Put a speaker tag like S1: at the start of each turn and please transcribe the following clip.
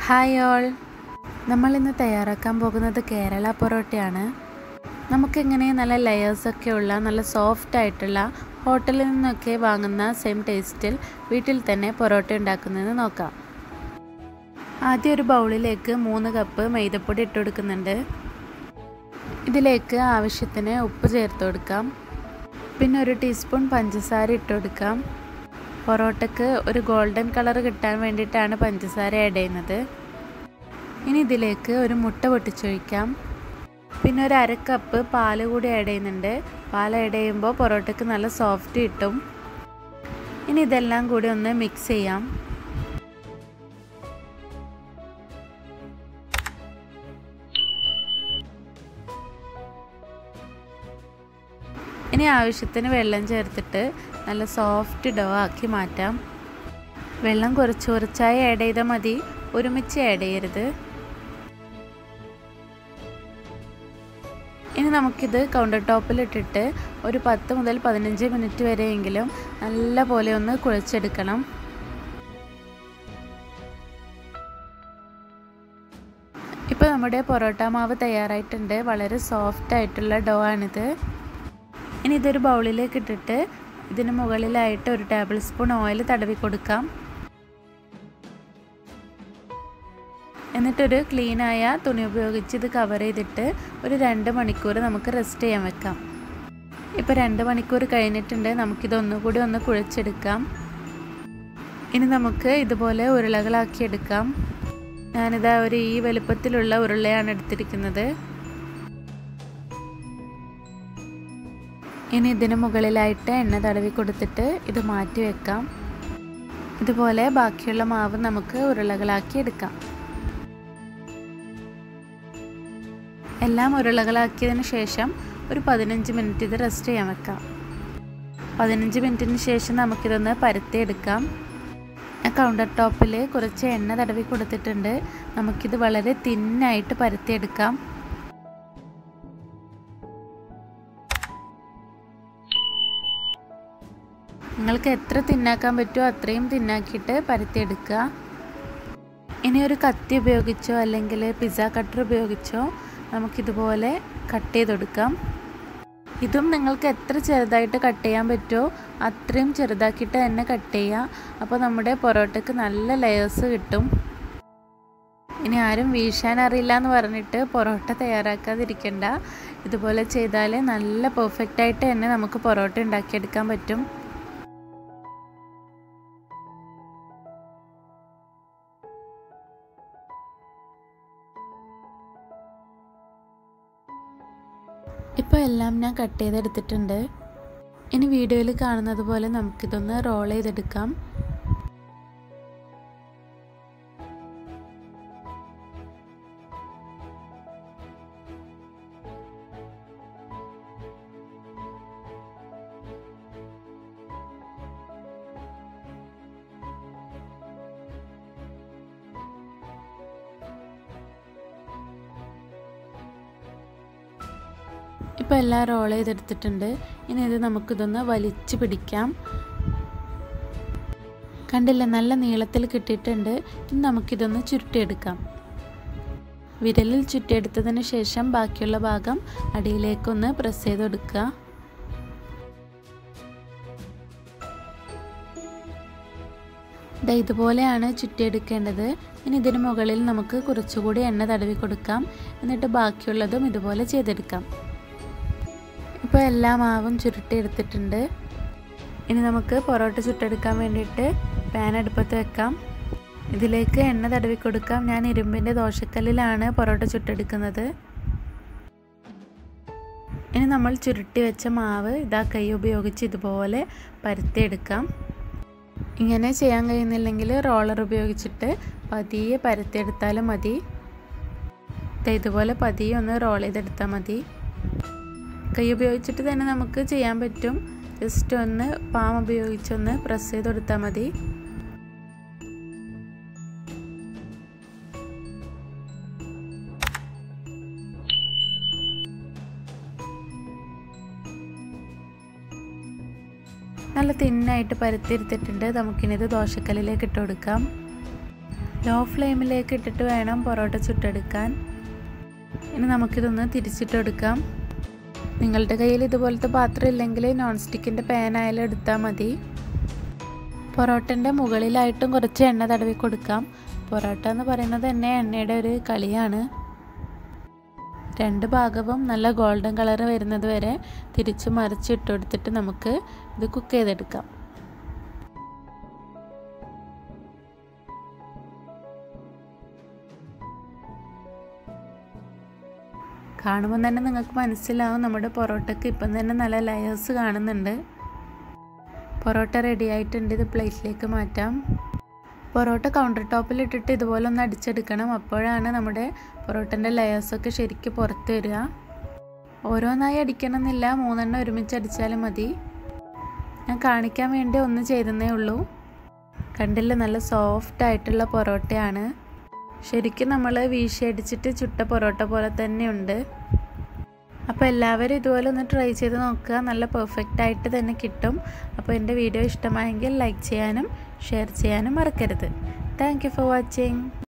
S1: hi all നമ്മളിന്ന് തയ്യാറാക്കാൻ പോകുന്നത് കേരള പൊറോട്ടയാണ് നമുക്കെങ്ങനെ നല്ല ലെയേഴ്സൊക്കെ ഉള്ള നല്ല സോഫ്റ്റ് ആയിട്ടുള്ള ഹോട്ടലിൽ നിന്നൊക്കെ വാങ്ങുന്ന സെയിം ടേസ്റ്റിൽ വീട്ടിൽ തന്നെ പൊറോട്ട ഉണ്ടാക്കുന്നത് നോക്കാം ആദ്യം ഒരു ബൗളിലേക്ക് മൂന്ന് കപ്പ് മൈദപ്പൊടി ഇട്ട് കൊടുക്കുന്നുണ്ട് ഇതിലേക്ക് ആവശ്യത്തിന് ഉപ്പ് ചേർത്ത് കൊടുക്കാം പിന്നെ ഒരു ടീസ്പൂൺ പഞ്ചസാര ഇട്ട് കൊടുക്കാം പൊറോട്ടയ്ക്ക് ഒരു ഗോൾഡൻ കളർ കിട്ടാൻ വേണ്ടിയിട്ടാണ് പഞ്ചസാര ആഡ് ചെയ്യുന്നത് ഇനി ഇതിലേക്ക് ഒരു മുട്ട പൊട്ടിച്ചൊഴിക്കാം പിന്നെ ഒരു അര കപ്പ് പാൽ കൂടി ആഡ് ചെയ്യുന്നുണ്ട് പാൽ ആഡ് ചെയ്യുമ്പോൾ പൊറോട്ടയ്ക്ക് നല്ല സോഫ്റ്റ് കിട്ടും ഇനി ഇതെല്ലാം കൂടി ഒന്ന് മിക്സ് ചെയ്യാം ഇനി ആവശ്യത്തിന് വെള്ളം ചേർത്തിട്ട് നല്ല സോഫ്റ്റ് ഡോ ആക്കി മാറ്റാം വെള്ളം കുറച്ച് കുറച്ചായി ആഡ് ചെയ്താൽ മതി ഒരുമിച്ച് ആഡ് ചെയ്യരുത് ഇനി നമുക്കിത് കൗണ്ടർ ടോപ്പിൽ ഇട്ടിട്ട് ഒരു പത്ത് മുതൽ പതിനഞ്ച് മിനിറ്റ് വരെയെങ്കിലും നല്ല പോലെ ഒന്ന് കുഴച്ചെടുക്കണം ഇപ്പോൾ നമ്മുടെ പൊറോട്ട മാവ് തയ്യാറായിട്ടുണ്ട് വളരെ സോഫ്റ്റ് ആയിട്ടുള്ള ഡോ ആണിത് ഇനി ഇതൊരു ബൗളിലേക്ക് ഇട്ടിട്ട് ഇതിന് മുകളിലായിട്ട് ഒരു ടേബിൾ സ്പൂൺ ഓയിൽ തടവി കൊടുക്കാം എന്നിട്ടൊരു ക്ലീനായ തുണി ഉപയോഗിച്ച് ഇത് കവർ ചെയ്തിട്ട് ഒരു രണ്ട് മണിക്കൂർ നമുക്ക് റെസ്റ്റ് ചെയ്യാൻ വെക്കാം ഇപ്പോൾ രണ്ട് മണിക്കൂർ കഴിഞ്ഞിട്ടുണ്ട് നമുക്കിതൊന്നുകൂടി ഒന്ന് കുഴച്ചെടുക്കാം ഇനി നമുക്ക് ഇതുപോലെ ഉരുളകളാക്കി എടുക്കാം ഞാനിതാ ഒരു ഈ വലുപ്പത്തിലുള്ള ഉരുളയാണ് എടുത്തിരിക്കുന്നത് ഇനി ഇതിന് മുകളിലായിട്ട് എണ്ണ തടവി കൊടുത്തിട്ട് ഇത് മാറ്റി വെക്കാം ഇതുപോലെ ബാക്കിയുള്ള മാവ് നമുക്ക് ഉരുളകളാക്കി എടുക്കാം എല്ലാം ഉരുളകളാക്കിയതിന് ശേഷം ഒരു പതിനഞ്ച് മിനിറ്റ് ഇത് റെസ്റ്റ് ചെയ്യാൻ വെക്കാം പതിനഞ്ച് മിനിറ്റിന് ശേഷം നമുക്കിതൊന്ന് പരത്തിയെടുക്കാം ഞാൻ കൗണ്ടർ ടോപ്പിൽ കുറച്ച് എണ്ണ തടവി കൊടുത്തിട്ടുണ്ട് നമുക്കിത് വളരെ തിന്നായിട്ട് പരത്തിയെടുക്കാം നിങ്ങൾക്ക് എത്ര തിന്നാക്കാൻ പറ്റുമോ അത്രയും തിന്നാക്കിയിട്ട് പരത്തിയെടുക്കുക ഇനി ഒരു കത്തി ഉപയോഗിച്ചോ അല്ലെങ്കിൽ പിസ്സ കട്ടർ ഉപയോഗിച്ചോ നമുക്കിതുപോലെ കട്ട് ചെയ്തെടുക്കാം ഇതും നിങ്ങൾക്ക് എത്ര ചെറുതായിട്ട് കട്ട് ചെയ്യാൻ പറ്റുമോ അത്രയും ചെറുതാക്കിയിട്ട് തന്നെ കട്ട് ചെയ്യുക അപ്പോൾ നമ്മുടെ പൊറോട്ടയ്ക്ക് നല്ല ലെയേഴ്സ് കിട്ടും ഇനി ആരും വീശാൻ അറിയില്ല എന്ന് പറഞ്ഞിട്ട് പൊറോട്ട തയ്യാറാക്കാതിരിക്കണ്ട ഇതുപോലെ ചെയ്താൽ നല്ല പെർഫെക്റ്റ് ആയിട്ട് തന്നെ നമുക്ക് പൊറോട്ട ഉണ്ടാക്കിയെടുക്കാൻ പറ്റും ഇപ്പോൾ എല്ലാം ഞാൻ കട്ട് ചെയ്തെടുത്തിട്ടുണ്ട് ഇനി വീഡിയോയിൽ കാണുന്നത് പോലെ നമുക്കിതൊന്ന് റോൾ ചെയ്തെടുക്കാം ഇപ്പോൾ എല്ലാം റോൾ ചെയ്തെടുത്തിട്ടുണ്ട് ഇനി ഇത് നമുക്കിതൊന്ന് വലിച്ച് പിടിക്കാം കണ്ടില്ല നല്ല നീളത്തിൽ കിട്ടിയിട്ടുണ്ട് ഇനി നമുക്കിതൊന്ന് ചുരുട്ടിയെടുക്കാം വിരലിൽ ചുറ്റിയെടുത്തതിന് ശേഷം ബാക്കിയുള്ള ഭാഗം അടിയിലേക്കൊന്ന് പ്രസ് ചെയ്തെടുക്കുക ദാ ഇതുപോലെയാണ് ചുറ്റിയെടുക്കേണ്ടത് ഇനി ഇതിന് മുകളിൽ നമുക്ക് കുറച്ചുകൂടി എണ്ണ തടവി കൊടുക്കാം എന്നിട്ട് ബാക്കിയുള്ളതും ഇതുപോലെ ചെയ്തെടുക്കാം ഇപ്പോൾ എല്ലാ മാവും ചുരുട്ടിയെടുത്തിട്ടുണ്ട് ഇനി നമുക്ക് പൊറോട്ട ചുട്ടെടുക്കാൻ വേണ്ടിയിട്ട് പാൻ അടുപ്പത്ത് വെക്കാം ഇതിലേക്ക് എണ്ണ തടവി കൊടുക്കാം ഞാൻ ഇരുമ്പിൻ്റെ ദോശക്കല്ലിലാണ് പൊറോട്ട ചുട്ടെടുക്കുന്നത് ഇനി നമ്മൾ ചുരുട്ടി വെച്ച മാവ് ഇതാ കൈ ഉപയോഗിച്ച് ഇതുപോലെ പരത്തിയെടുക്കാം ഇങ്ങനെ ചെയ്യാൻ കഴിയുന്നില്ലെങ്കിൽ റോളർ ഉപയോഗിച്ചിട്ട് പതിയെ പരത്തിയെടുത്താലും മതി ഇതുപോലെ പതിയെ ഒന്ന് റോൾ ചെയ്തെടുത്താൽ മതി കൈ ഉപയോഗിച്ചിട്ട് തന്നെ നമുക്ക് ചെയ്യാൻ പറ്റും ജസ്റ്റ് ഒന്ന് പാം ഉപയോഗിച്ചൊന്ന് പ്രസ് ചെയ്ത് കൊടുത്താൽ മതി നല്ല തിന്നായിട്ട് പരത്തിയെടുത്തിട്ടുണ്ട് നമുക്കിനിത് ദോശക്കല്ലിലേക്ക് ഇട്ട് കൊടുക്കാം ലോ ഫ്ലെയിമിലേക്ക് ഇട്ടിട്ട് വേണം പൊറോട്ട ചുട്ടെടുക്കാൻ ഇനി നമുക്കിതൊന്ന് തിരിച്ചിട്ടെടുക്കാം നിങ്ങളുടെ കയ്യിൽ ഇതുപോലത്തെ പാത്രം ഇല്ലെങ്കിൽ നോൺ സ്റ്റിക്കിൻ്റെ പാനായാലും എടുത്താൽ മതി പൊറോട്ടൻ്റെ മുകളിലായിട്ടും കുറച്ച് എണ്ണ തടവി കൊടുക്കാം പൊറോട്ട എന്ന് പറയുന്നത് തന്നെ എണ്ണയുടെ ഒരു കളിയാണ് രണ്ട് ഭാഗവും നല്ല ഗോൾഡൻ കളർ വരുന്നത് വരെ തിരിച്ച് മറിച്ച് ഇട്ട് കൊടുത്തിട്ട് നമുക്ക് ഇത് കുക്ക് ചെയ്തെടുക്കാം കാണുമ്പോൾ തന്നെ നിങ്ങൾക്ക് മനസ്സിലാവും നമ്മുടെ പൊറോട്ടയ്ക്ക് ഇപ്പം തന്നെ നല്ല ലെയേഴ്സ് കാണുന്നുണ്ട് പൊറോട്ട റെഡി ആയിട്ടുണ്ട് ഇത് പ്ലേറ്റിലേക്ക് മാറ്റാം പൊറോട്ട കൗണ്ടർ ടോപ്പിൽ ഇട്ടിട്ട് ഇതുപോലെ ഒന്ന് അടിച്ചെടുക്കണം അപ്പോഴാണ് നമ്മുടെ പൊറോട്ടൻ്റെ ലെയേഴ്സൊക്കെ ശരിക്കും പുറത്ത് വരിക ഓരോന്നായി അടിക്കണമെന്നില്ല മൂന്നെണ്ണം ഒരുമിച്ച് അടിച്ചാലും മതി ഞാൻ കാണിക്കാൻ വേണ്ടി ഒന്ന് ചെയ്തതേ ഉള്ളൂ കണ്ടില്ല നല്ല സോഫ്റ്റ് ആയിട്ടുള്ള പൊറോട്ടയാണ് ശരിക്കും നമ്മൾ വീശി അടിച്ചിട്ട് ചുട്ട പൊറോട്ട പോലെ തന്നെയുണ്ട് അപ്പോൾ എല്ലാവരും ഇതുപോലെ ഒന്ന് ട്രൈ ചെയ്ത് നോക്കുക നല്ല പെർഫെക്റ്റ് ആയിട്ട് തന്നെ കിട്ടും അപ്പോൾ എൻ്റെ വീഡിയോ ഇഷ്ടമായെങ്കിൽ ലൈക്ക് ചെയ്യാനും ഷെയർ ചെയ്യാനും മറക്കരുത് താങ്ക് ഫോർ വാച്ചിങ്